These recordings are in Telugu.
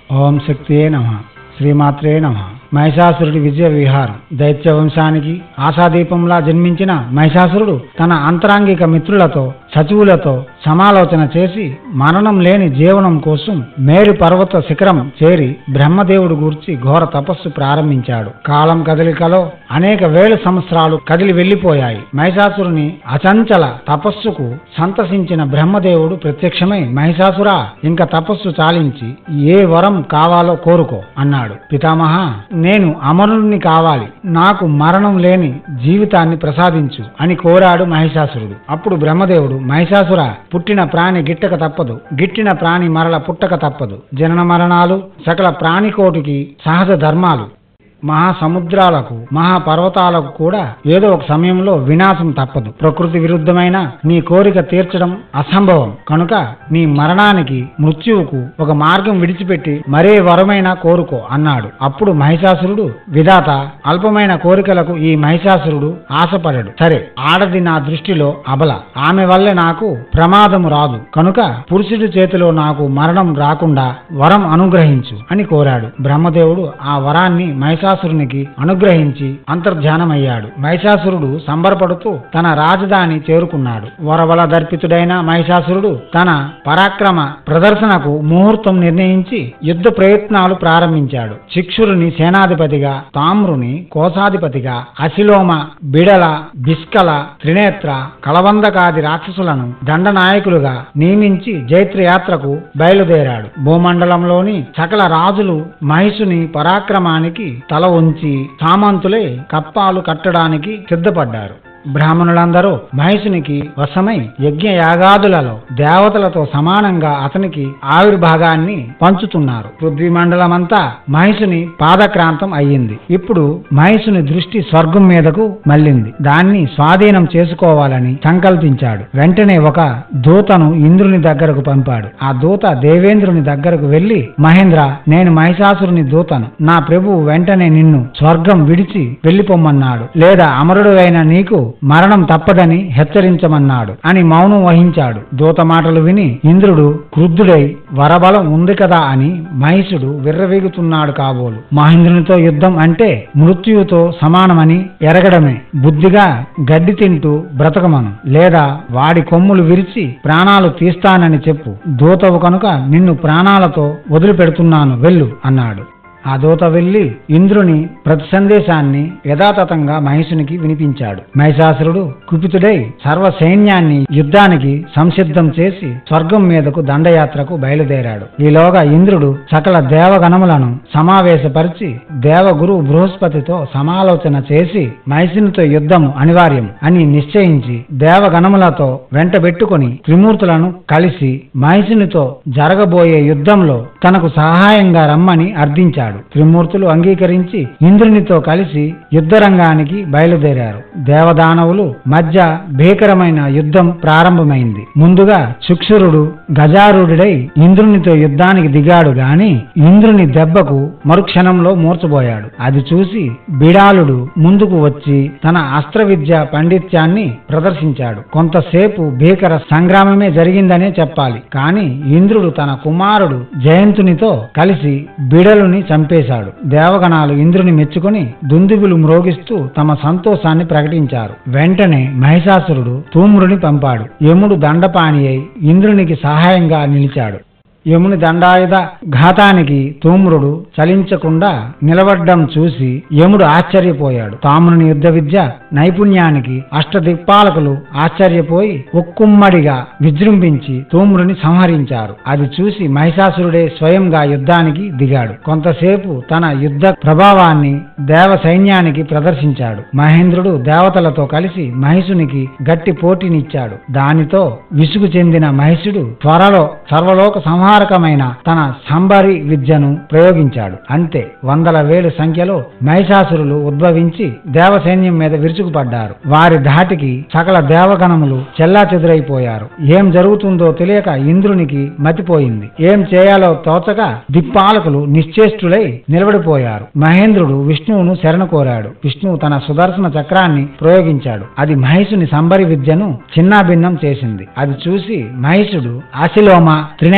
ఓం శక్తియే నమ శ్రీమాత్రే నమ మహిషాసురుడి విజయ విహారం దైత్య వంశానికి ఆశాదీపంలా జన్మించిన మహిషాసురుడు తన అంతరాంగిక మిత్రులతో సచివులతో సమాలోచన చేసి మరణం లేని జీవనం కోసం మేరు పర్వత శిఖరం చేరి బ్రహ్మదేవుడు గూర్చి ఘోర తపస్సు ప్రారంభించాడు కాలం కదలికలో అనేక వేల సంవత్సరాలు కదిలి వెళ్లిపోయాయి మహిషాసురుని అచంచల తపస్సుకు సంతసించిన బ్రహ్మదేవుడు ప్రత్యక్షమై మహిషాసురా ఇంకా తపస్సు చాలించి ఏ వరం కావాలో కోరుకో అన్నాడు పితామహ నేను అమరుని కావాలి నాకు మరణం లేని జీవితాన్ని ప్రసాదించు అని కోరాడు మహిషాసురుడు అప్పుడు బ్రహ్మదేవుడు మహిషాసుర పుట్టిన ప్రాణి గిట్టక తప్పదు గిట్టిన ప్రాణి మరల పుట్టక తప్పదు జనన మరణాలు సకల ప్రాణికోటికి సహజ ధర్మాలు మహాసముద్రాలకు మహాపర్వతాలకు కూడా ఏదో ఒక సమయంలో వినాశం తప్పదు ప్రకృతి విరుద్ధమైన నీ కోరిక తీర్చడం అసంభవం కనుక నీ మరణానికి మృత్యువుకు ఒక మార్గం విడిచిపెట్టి మరే వరమైనా కోరుకో అన్నాడు అప్పుడు మహిషాసురుడు విధాత అల్పమైన కోరికలకు ఈ మహిషాసురుడు ఆశపడడు సరే ఆడది నా దృష్టిలో అబల ఆమె వల్లే నాకు ప్రమాదము రాదు కనుక పురుషుడి చేతిలో నాకు మరణం రాకుండా వరం అనుగ్రహించు అని కోరాడు బ్రహ్మదేవుడు ఆ వరాన్ని మహిషాసురునికి అనుగ్రహించి అంతర్ధ్యానమయ్యాడు మహిషాసురుడు సంబరపడుతూ తన రాజధాని చేరుకున్నాడు వరబల దర్పితుడైన మహిషాసురుడు తన పరాక్రమ ప్రదర్శనకు ముహూర్తం నిర్ణయించి యుద్ధ ప్రయత్నాలు ప్రారంభించాడు శిక్షురుని సేనాధిపతిగా తామ్రుని కోశాధిపతిగా అశిలోమ బిడల బిస్కల త్రినేత్ర కలవందకాది రాక్షసులను దండనాయకులుగా నియమించి జైత్రయాత్రకు బయలుదేరాడు భూమండలంలోని సకల రాజులు మహిషుని పరాక్రమానికి తల ఉంచి సామంతులే కప్పాలు కట్టడానికి సిద్ధపడ్డారు బ్రాహ్మణులందరూ మహేశునికి వశమై యజ్ఞ యాగాదులలో దేవతలతో సమానంగా అతనికి ఆవిర్భాగాన్ని పంచుతున్నారు పృథ్వీ మండలమంతా మహేశుని పాదక్రాంతం అయ్యింది ఇప్పుడు మహేశుని దృష్టి స్వర్గం మీదకు మళ్ళింది దాన్ని స్వాధీనం చేసుకోవాలని సంకల్పించాడు వెంటనే ఒక దూతను ఇంద్రుని దగ్గరకు పంపాడు ఆ దూత దేవేంద్రుని దగ్గరకు వెళ్లి మహేంద్ర నేను మహిషాసురుని దూతను నా ప్రభువు వెంటనే నిన్ను స్వర్గం విడిచి వెళ్లిపోమ్మన్నాడు లేదా అమరుడు అయిన నీకు మరణం తప్పదని హెచ్చరించమన్నాడు అని మౌనం వహించాడు దూత మాటలు విని ఇంద్రుడు క్రుద్ధుడై వరబలం ఉంది కదా అని మహిషుడు విర్రవీగుతున్నాడు కాబోలు మహేంద్రునితో యుద్ధం అంటే మృత్యువుతో సమానమని ఎరగడమే బుద్ధిగా గడ్డి తింటూ బ్రతకమను లేదా వాడి కొమ్ములు విరిచి ప్రాణాలు తీస్తానని చెప్పు దూతవు కనుక నిన్ను ప్రాణాలతో వదిలిపెడుతున్నాను వెళ్ళు అన్నాడు ఆ దూత వెళ్లి ఇంద్రుని ప్రతి సందేశాన్ని యథాతథంగా మహిషునికి వినిపించాడు మహిషాసురుడు కుపితుడై సర్వ సైన్యాన్ని యుద్ధానికి సంసిద్ధం చేసి స్వర్గం మీదకు దండయాత్రకు బయలుదేరాడు ఈలోగా ఇంద్రుడు సకల దేవగణములను సమావేశపరిచి దేవగురు బృహస్పతితో సమాలోచన చేసి మహిషునితో యుద్ధము అనివార్యం అని నిశ్చయించి దేవగణములతో వెంటబెట్టుకుని త్రిమూర్తులను కలిసి మహిషునితో జరగబోయే యుద్ధంలో తనకు సహాయంగా రమ్మని అర్థించాడు త్రిమూర్తులు అంగీకరించి ఇంద్రునితో కలిసి యుద్ధరంగానికి బయలుదేరారు దేవదానవులు మధ్య భీకరమైన యుద్ధం ప్రారంభమైంది ముందుగా శుక్షురుడు గజారుడై ఇంద్రునితో యుద్ధానికి దిగాడు గాని ఇంద్రుని దెబ్బకు మరుక్షణంలో మూర్చబోయాడు అది చూసి బిడాలుడు ముందుకు వచ్చి తన అస్త్ర విద్య పాండిత్యాన్ని ప్రదర్శించాడు కొంతసేపు భీకర సంగ్రామమే జరిగిందనే చెప్పాలి కాని ఇంద్రుడు తన కుమారుడు జయంతునితో కలిసి బిడలుని చంపేశాడు దేవగణాలు ఇంద్రుని మెచ్చుకొని దుందుబులు మ్రోగిస్తూ తమ సంతోషాన్ని ప్రకటించారు వెంటనే మహిషాసురుడు తూమ్రుని పంపాడు యముడు దండపాణి అయి ఇంద్రునికి సహాయంగా నిలిచాడు యముని దండాయుధ ఘాతానికి తూమ్రుడు చలించకుండా నిలబడ్డం చూసి యముడు ఆశ్చర్యపోయాడు తాముని యుద్ధ విద్య నైపుణ్యానికి అష్టదిక్పాలకులు ఆశ్చర్యపోయి ఒక్కుమ్మడిగా విజృంభించి తూమ్రుని సంహరించారు అది చూసి మహిషాసురుడే స్వయంగా యుద్ధానికి దిగాడు కొంతసేపు తన యుద్ధ ప్రభావాన్ని దేవ సైన్యానికి ప్రదర్శించాడు మహేంద్రుడు దేవతలతో కలిసి మహిషునికి గట్టి పోటీనిచ్చాడు దానితో విసుగు చెందిన మహిషుడు త్వరలో సర్వలోక సంహారకమైన తన సంబరి విద్యను ప్రయోగించాడు అంతే వందల వేలు సంఖ్యలో మహిషాసురులు ఉద్భవించి దేవ సైన్యం మీద విరుచుకుపడ్డారు వారి ధాటికి సకల దేవగణములు చెల్లా చెదురైపోయారు ఏం జరుగుతుందో తెలియక ఇంద్రునికి మతిపోయింది ఏం చేయాలో తోచక దిక్పాలకులు నిశ్చేష్టులై నిలబడిపోయారు మహేంద్రుడు విష్ణువును శరణ కోరాడు విష్ణువు తన సుదర్శన చక్రాన్ని ప్రయోగించాడు అది మహిషుని సంబరి విద్యను చిన్నాభిన్నం చేసింది అది చూసి మహిషుడు అశిలోమ త్రినేత్రక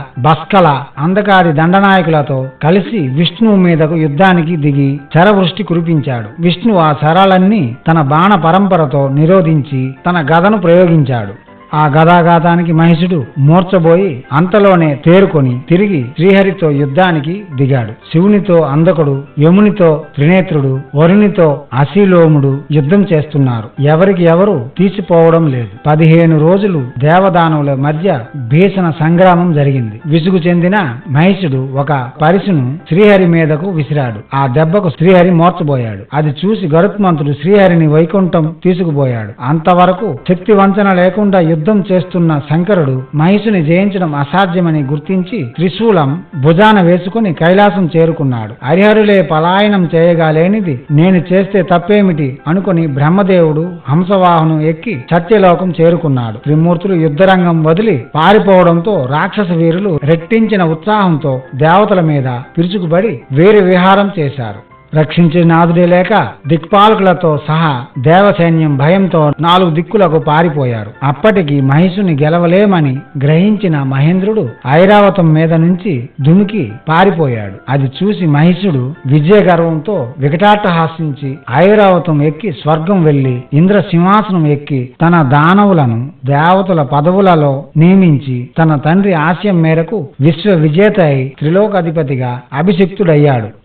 బస్కల అంధకారి దండనాయకులతో కలిసి విష్ణువు మీదకు యుద్ధానికి దిగి శరవృష్టి కురిపించాడు విష్ణువు ఆ శరాలన్నీ తన బాణ పరంపరతో నిరోధించి తన గదను ప్రయోగించాడు ఆ గదాఘాతానికి మహిషుడు మూర్చబోయి అంతలోనే తేరుకొని తిరిగి శ్రీహరితో యుద్ధానికి దిగాడు శివునితో అందకుడు యమునితో త్రినేత్రుడు వరునితో అశీలోముడు యుద్ధం చేస్తున్నారు ఎవరికి ఎవరు తీసిపోవడం లేదు పదిహేను రోజులు దేవదానవుల మధ్య భీషణ సంగ్రామం జరిగింది విసుగు చెందిన మహిషుడు ఒక పరిసును శ్రీహరి మీదకు విసిరాడు ఆ దెబ్బకు శ్రీహరి మోర్చబోయాడు అది చూసి గరుత్మంతుడు శ్రీహరిని వైకుంఠం తీసుకుపోయాడు అంతవరకు శక్తి వంచన లేకుండా యుద్ధం చేస్తున్న శంకరుడు మహిషుని జయించడం అసాధ్యమని గుర్తించి త్రిశూలం భుజాన వేసుకుని కైలాసం చేరుకున్నాడు హరిహరులే పలాయనం చేయగాలేనిది నేను చేస్తే తప్పేమిటి అనుకుని బ్రహ్మదేవుడు హంసవాహనం ఎక్కి సత్యలోకం చేరుకున్నాడు త్రిమూర్తులు యుద్ధరంగం వదిలి పారిపోవడంతో రాక్షస వీరులు రెట్టించిన ఉత్సాహంతో దేవతల మీద పిరుచుకుపడి వీర విహారం చేశారు రక్షించే నాదుడే లేక దిక్పాలకులతో సహా దేవసైన్యం భయంతో నాలుగు దిక్కులకు పారిపోయారు అప్పటికి మహిషుని గెలవలేమని గ్రహించిన మహేంద్రుడు ఐరావతం మీద నుంచి దుమికి పారిపోయాడు అది చూసి మహిషుడు విజయ గర్వంతో వికటాట్టహాసించి ఐరావతం ఎక్కి స్వర్గం వెళ్లి ఇంద్ర సింహాసనం ఎక్కి తన దానవులను దేవతల పదవులలో నియమించి తన తండ్రి ఆశయం మేరకు విశ్వ విజేత అయి త్రిలోకాధిపతిగా అభిషిక్తుడయ్యాడు